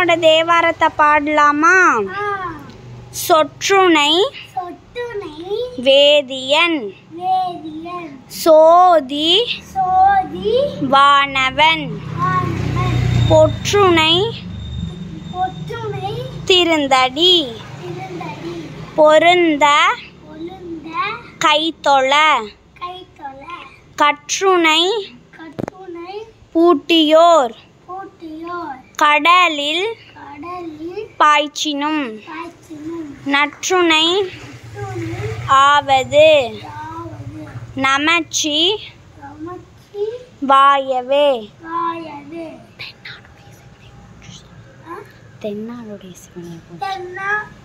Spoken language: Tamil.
என்னோட தேவாரத்தை பாடலாமா ஆ சொற்றுனை சொட்டுனை வேதியன் வேதியன் சோதி சோதி வானவன் ஆனவன் பொற்றுனை ஒற்றுமை திருந்தடி இருந்தடி பொருந்த ஒழுந்த கைத்தொழ கைத்தொல கற்றுனை கட்டுனை பூட்டியோர் பூட்டியோர் கடலில் கடலில் பாய்ச்சினும் காய்ச்சினும் நற்றுணை துணி ஆவது யாவது நமச்சி நமக்கு வாயவே வாயது தென்னாடுடைய சிவனை தென்னா